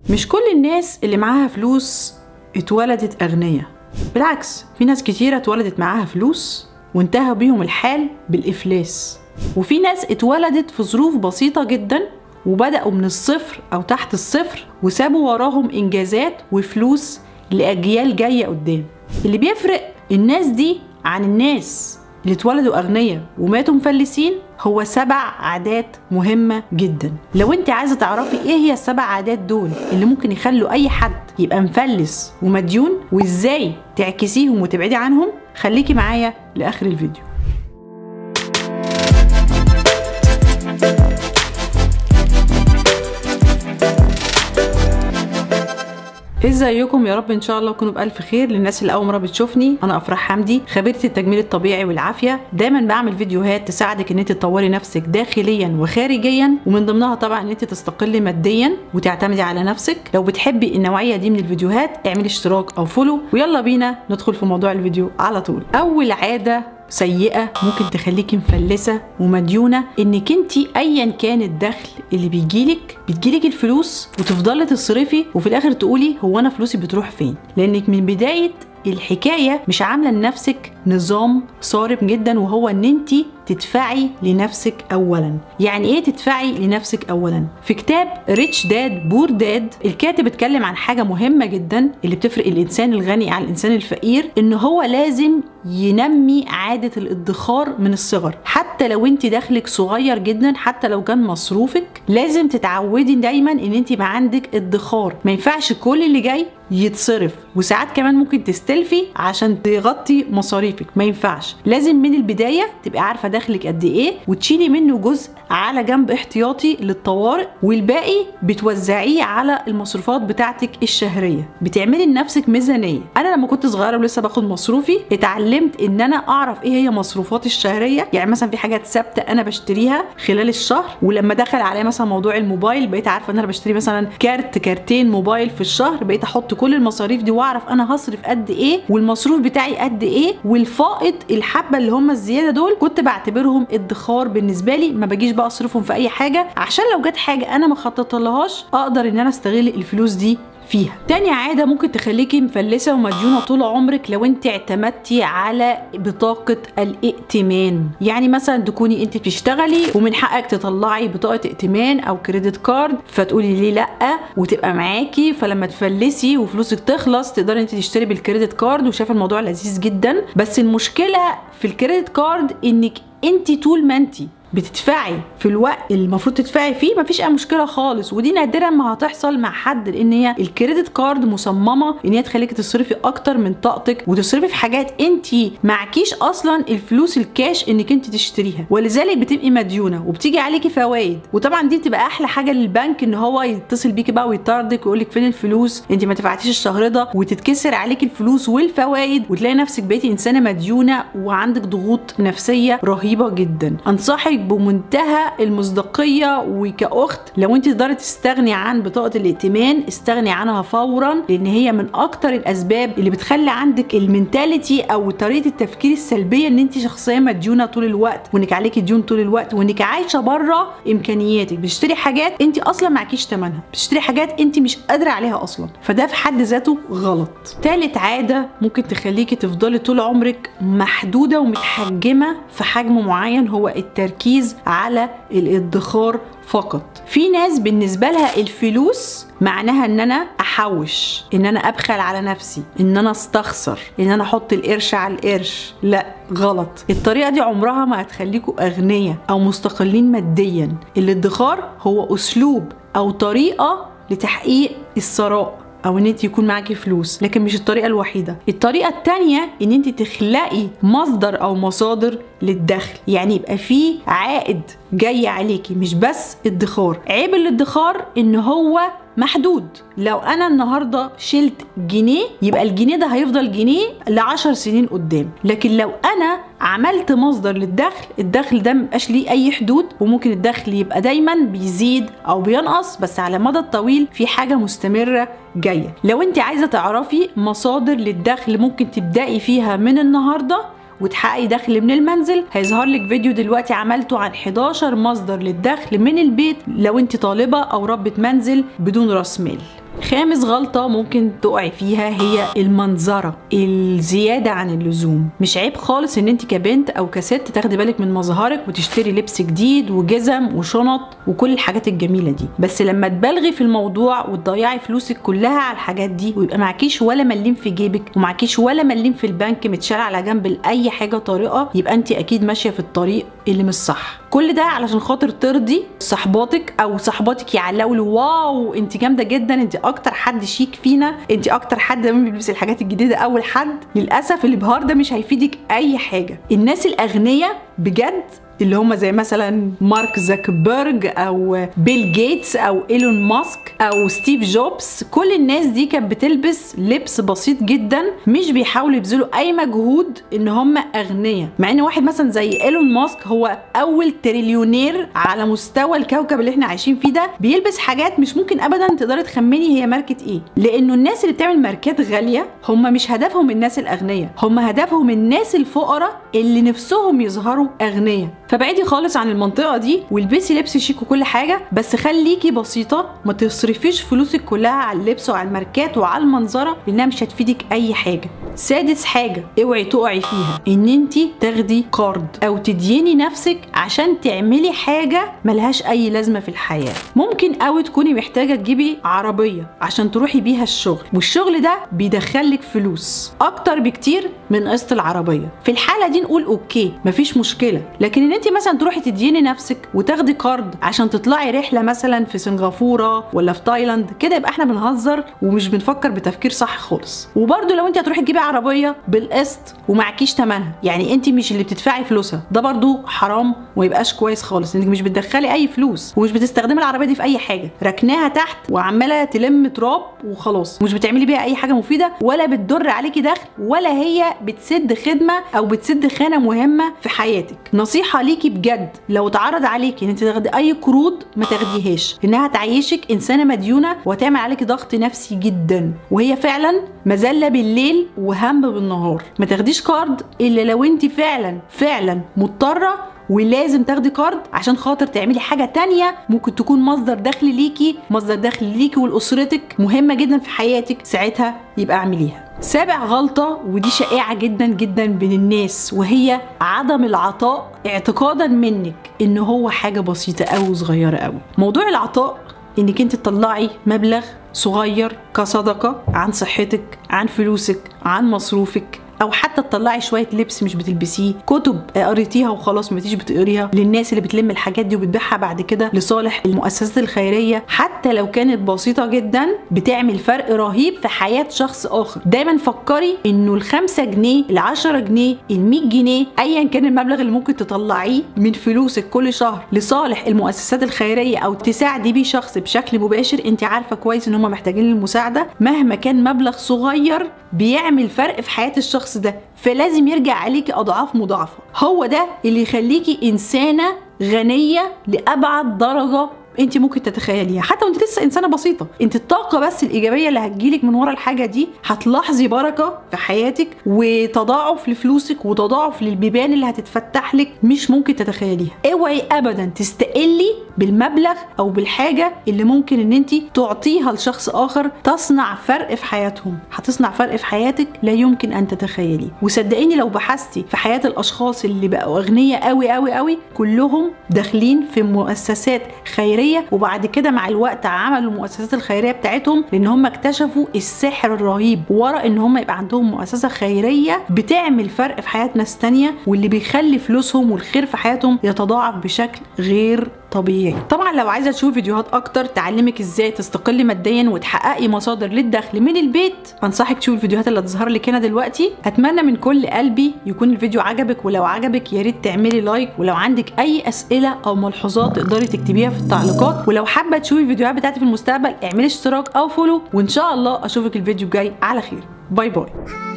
مش كل الناس اللي معاها فلوس اتولدت أغنياء بالعكس في ناس كتيرة اتولدت معاها فلوس وانتهى بيهم الحال بالإفلاس وفي ناس اتولدت في ظروف بسيطة جدا وبدأوا من الصفر أو تحت الصفر وسابوا وراهم إنجازات وفلوس لأجيال جاية قدام اللي بيفرق الناس دي عن الناس اللي اتولدوا أغنياء وماتوا مفلسين هو سبع عادات مهمة جدا لو انت عايزة تعرفي ايه هي السبع عادات دول اللي ممكن يخلوا اي حد يبقى مفلس ومديون وازاي تعكسيهم وتبعدي عنهم خليكي معايا لآخر الفيديو ازيكم يا رب ان شاء الله تكونوا بالف خير للناس اللي اول مره بتشوفني انا افراح حمدي خبيره التجميل الطبيعي والعافيه دايما بعمل فيديوهات تساعدك ان انت تطوري نفسك داخليا وخارجيا ومن ضمنها طبعا ان انت تستقلي ماديا وتعتمدي على نفسك لو بتحبي النوعيه دي من الفيديوهات اعملي اشتراك او فولو ويلا بينا ندخل في موضوع الفيديو على طول اول عاده سيئة ممكن تخليكي مفلسة ومديونة انك انت ايا كان الدخل اللي بيجيلك بتجيلك الفلوس وتفضلي تصرفي وفي الاخر تقولي هو انا فلوسي بتروح فين لانك من بداية الحكاية مش عاملة لنفسك نظام صارم جدا وهو ان انت تدفعي لنفسك اولا يعني ايه تدفعي لنفسك اولا في كتاب ريتش داد بور داد الكاتب اتكلم عن حاجه مهمه جدا اللي بتفرق الانسان الغني عن الانسان الفقير ان هو لازم ينمي عاده الادخار من الصغر حتى لو انت دخلك صغير جدا حتى لو كان مصروفك لازم تتعودي دايما ان انت يبقى عندك ادخار ما ينفعش كل اللي جاي يتصرف وساعات كمان ممكن تستلفي عشان تغطي مصاريفك ما ينفعش لازم من البدايه تبقي عارفه دخلك قد ايه وتشيلي منه جزء على جنب احتياطي للطوارئ والباقي بتوزعيه على المصروفات بتاعتك الشهريه بتعملي لنفسك ميزانيه انا لما كنت صغيره ولسه باخد مصروفي اتعلمت ان انا اعرف ايه هي مصروفاتي الشهريه يعني مثلا في حاجات ثابته انا بشتريها خلال الشهر ولما دخل عليا مثلا موضوع الموبايل بقيت عارفه ان انا بشتري مثلا كارت كارتين موبايل في الشهر بقيت احط كل المصاريف دي واعرف انا هصرف قد ايه والمصروف بتاعي قد ايه والفائض الحبه اللي هم الزياده دول كنت بعتبرهم ادخار بالنسبه لي ما بجيش بقى اصرفهم في اي حاجه عشان لو جت حاجه انا ما خططتلهاش اقدر ان انا استغل الفلوس دي فيها تاني عادة ممكن تخليكي مفلسة ومديونة طول عمرك لو انت اعتمدتي على بطاقة الائتمان يعني مثلا تكوني انت بتشتغلي ومن حقك تطلعي بطاقة ائتمان او كريدت كارد فتقولي ليه لا وتبقى معاكي فلما تفلسي وفلوسك تخلص تقدري انت تشتري بالكريدت كارد وشايفه الموضوع لذيذ جدا بس المشكلة في الكريدت كارد انك انت طول ما انت بتدفعي في الوقت اللي المفروض تدفعي فيه مفيش اي مشكله خالص ودي نادرا ما هتحصل مع حد لان هي الكريدت كارد مصممه ان هي تخليكي تصرفي اكتر من طاقتك وتصرفي في حاجات انت معكيش اصلا الفلوس الكاش انك انت تشتريها ولذلك بتبقي مديونه وبتيجي عليكي فوائد وطبعا دي بتبقى احلى حاجه للبنك ان هو يتصل بيكي بقى ويطاردك ويقول لك فين الفلوس انت ما دفعتيش الشهر ده وتتكسر عليكي الفلوس والفوائد وتلاقي نفسك بقيتي انسانه مديونه وعندك ضغوط نفسيه رهيبه جدا انصحك بمنتهى المصداقيه وكاخت لو انت تقدري تستغني عن بطاقه الائتمان استغني عنها فورا لان هي من اكتر الاسباب اللي بتخلي عندك المينتاليتي او طريقه التفكير السلبيه ان انت شخصيه مديونه طول الوقت وانك عليكي ديون طول الوقت وانك عايشه بره امكانياتك بتشتري حاجات انت اصلا معكيش ثمنها بتشتري حاجات انت مش قادره عليها اصلا فده في حد ذاته غلط تالت عاده ممكن تخليكي تفضلي طول عمرك محدوده ومتحجمه في حجم معين هو التركيز على الادخار فقط في ناس بالنسبة لها الفلوس معناها ان انا احوش ان انا ابخل على نفسي ان انا استخسر ان انا احط القرش على القرش لا غلط الطريقة دي عمرها ما هتخليكوا اغنياء او مستقلين ماديا الادخار هو اسلوب او طريقة لتحقيق الثراء او ان انت يكون معاكي فلوس لكن مش الطريقه الوحيده الطريقه التانية ان انت تخلقي مصدر او مصادر للدخل يعني يبقى في عائد جاي عليكي مش بس ادخار عيب الادخار ان هو محدود لو انا النهارده شلت جنيه يبقى الجنيه ده هيفضل جنيه لعشر سنين قدام لكن لو انا عملت مصدر للدخل الدخل ده مبقاش ليه اي حدود وممكن الدخل يبقى دايما بيزيد او بينقص بس على المدى الطويل في حاجه مستمره جايه لو انت عايزه تعرفي مصادر للدخل ممكن تبداي فيها من النهارده وتحققي دخل من المنزل هيظهر لك فيديو دلوقتي عملته عن 11 مصدر للدخل من البيت لو انت طالبة او ربة منزل بدون راس مال خامس غلطة ممكن تقعي فيها هي المنظرة الزيادة عن اللزوم مش عيب خالص ان انت كبنت او كست تاخدي بالك من مظهرك وتشتري لبس جديد وجزم وشنط وكل الحاجات الجميلة دي بس لما تبالغي في الموضوع وتضيعي فلوسك كلها على الحاجات دي ويبقى معكيش ولا مليم في جيبك ومعكيش ولا مليم في البنك متشال على جنب لاي حاجة طارئة يبقى انت اكيد ماشية في الطريق اللي مش صح كل ده علشان خاطر ترضي صحباتك او صحباتك يعلقوا له واو انت جامده جدا انت اكتر حد شيك فينا انت اكتر حد دايما بيلبس الحاجات الجديده اول حد للاسف الابهار ده مش هيفيدك اي حاجه الناس الاغنياء بجد اللي هم زي مثلا مارك زاكربرج او بيل جيتس او ايلون ماسك او ستيف جوبز كل الناس دي كانت بتلبس لبس بسيط جدا مش بيحاولوا يبذلوا اي مجهود ان هم اغنياء مع ان واحد مثلا زي ايلون ماسك هو اول تريليونير على مستوى الكوكب اللي احنا عايشين فيه ده بيلبس حاجات مش ممكن ابدا تقدري تخمني هي ماركه ايه لانه الناس اللي بتعمل ماركات غاليه هم مش هدفهم الناس الاغنياء هم هدفهم الناس الفقراء اللي نفسهم يظهروا اغنياء فبعدي خالص عن المنطقه دي والبسي لبس شيك وكل حاجه بس خليكي بسيطه ما تصرفيش فلوسك كلها على اللبس وعلى الماركات وعلى المنظره لانها مش هتفيدك اي حاجه سادس حاجه اوعي تقعي فيها ان انت تاخدي قرض او تديني نفسك عشان تعملي حاجه ملهاش اي لازمه في الحياه ممكن قوي تكوني محتاجه تجيبي عربيه عشان تروحي بيها الشغل والشغل ده بيدخلك فلوس اكتر بكتير من قسط العربيه في الحاله دي نقول اوكي مفيش مشكله لكن ان انت مثلا تروحي تديني نفسك وتاخدي قرض عشان تطلعي رحله مثلا في سنغافوره ولا في تايلاند كده يبقى احنا بنهزر ومش بنفكر بتفكير صح خالص وبرده لو انت هتروحي تجيبي عربيه بالقسط ومعكيش ثمنها يعني انت مش اللي بتدفعي فلوسها ده برده حرام وما يبقاش كويس خالص انك مش بتدخلي اي فلوس ومش بتستخدمي العربيه دي في اي حاجه ركناها تحت وعماله تلم تراب وخلاص مش بتعملي بيها اي حاجه مفيده ولا بتضر عليكي دخل ولا هي بتسد خدمه او بتسد خانه مهمه في حياتك نصيحه ليكي بجد لو اتعرض عليكي ان انت تاخدي اي قروض ما تاخديهاش انها تعيشك انسانه مديونه وتعمل عليكي ضغط نفسي جدا وهي فعلا مذله بالليل وهم بالنهار ما تاخديش قرض الا لو انت فعلا فعلا مضطره ولازم تاخدي قرض عشان خاطر تعملي حاجه تانية ممكن تكون مصدر دخل ليكي مصدر دخل ليكي ولاسرتك مهمه جدا في حياتك ساعتها يبقى اعمليها سابع غلطة ودي شائعة جدا جدا بين الناس وهي عدم العطاء اعتقادا منك ان هو حاجة بسيطة أوي وصغيرة أوي موضوع العطاء انك انت تطلعي مبلغ صغير كصدقة عن صحتك عن فلوسك عن مصروفك او حتى تطلعي شويه لبس مش بتلبسيه كتب قريتيها وخلاص ما تيجي بتقريها للناس اللي بتلم الحاجات دي وبتبيعها بعد كده لصالح المؤسسات الخيريه حتى لو كانت بسيطه جدا بتعمل فرق رهيب في حياه شخص اخر دايما فكري انه الخمسة جنيه العشرة جنيه ال100 جنيه ايا كان المبلغ اللي ممكن تطلعيه من فلوسك كل شهر لصالح المؤسسات الخيريه او تساعدي بيه شخص بشكل مباشر انت عارفه كويس ان هم محتاجين المساعده مهما كان مبلغ صغير بيعمل فرق في حياه الشخص ده فلازم يرجع عليكي اضعاف مضاعفه هو ده اللي يخليكي انسانه غنيه لابعد درجه انت ممكن تتخيليها حتى وانت لسه انسانه بسيطه انت الطاقه بس الايجابيه اللي هتجيلك من ورا الحاجه دي هتلاحظي بركه في حياتك وتضاعف لفلوسك وتضاعف للبيبان اللي هتتفتح لك مش ممكن تتخيليها اوعي ابدا تستقلي بالمبلغ او بالحاجه اللي ممكن ان انت تعطيها لشخص اخر تصنع فرق في حياتهم هتصنع فرق في حياتك لا يمكن ان تتخيليه وصدقيني لو بحثتي في حياه الاشخاص اللي بقوا اغنياء قوي قوي قوي كلهم داخلين في مؤسسات خيريه وبعد كده مع الوقت عملوا المؤسسات الخيريه بتاعتهم لان هم اكتشفوا السحر الرهيب ورا ان هم يبقى عندهم مؤسسه خيريه بتعمل فرق في حياه ناس تانية واللي بيخلي فلوسهم والخير في حياتهم يتضاعف بشكل غير طبيعي طبعا لو عايزه تشوفي فيديوهات اكتر تعلمك ازاي تستقلي ماديا وتحققي مصادر للدخل من البيت انصحك تشوفي الفيديوهات اللي هتظهر لك هنا دلوقتي اتمنى من كل قلبي يكون الفيديو عجبك ولو عجبك يا ريت تعملي لايك ولو عندك اي اسئله او ملحوظات تقدري تكتبيها في التعليقات ولو حابه تشوفي الفيديوهات بتاعتي في المستقبل اعملي اشتراك او فولو وان شاء الله اشوفك الفيديو الجاي على خير باي باي